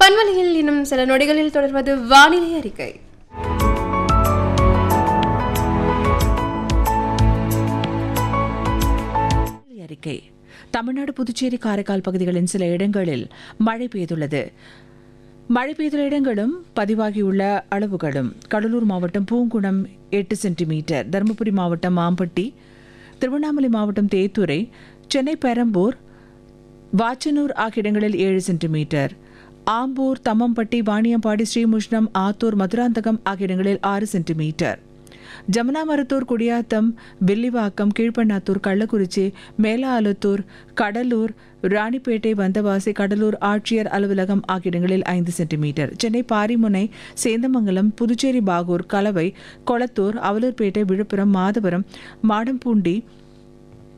பன்வலையில் இன்னும் சில நொடிகளில் தொடர்வது வானிலை அறிக்கை வானிலை அறிக்கை தமிழ்நாடு புதுச்சேரி காரைக்கால் பகுதிகளின் சில இடங்களில் மழை பெய்துள்ளது மழை பெய்துள்ள இடங்களும் பதிவாகியுள்ள அளவுகளும் கடலூர் மாவட்டம் பூங்குணம் எட்டு சென்டிமீட்டர் தருமபுரி மாவட்டம் மாம்பட்டி திருவண்ணாமலை மாவட்டம் தேத்துரை சென்னை பெரம்பூர் வாச்சனூர் ஆகிய இடங்களில் ஏழு சென்டிமீட்டர் ஆம்பூர் தம்மம்பட்டி வாணியம்பாடி ஸ்ரீமுஷ்ணம் ஆத்தூர் மதுராந்தகம் ஆகிய இடங்களில் ஆறு சென்டிமீட்டர் ஜமுனாமரத்தூர் குடியாத்தம் வில்லிவாக்கம் கீழ்பண்ணாத்தூர் கள்ளக்குறிச்சி மேலாலத்தூர் கடலூர் ராணிப்பேட்டை வந்தவாசி கடலூர் ஆட்சியர் அலுவலகம் ஆகிய இடங்களில் ஐந்து சென்டிமீட்டர் சென்னை பாரிமுனை சேந்தமங்கலம் புதுச்சேரி பாகூர் கலவை கொளத்தூர் அவலூர்பேட்டை விழுப்புரம் மாதவரம் மாடம்பூண்டி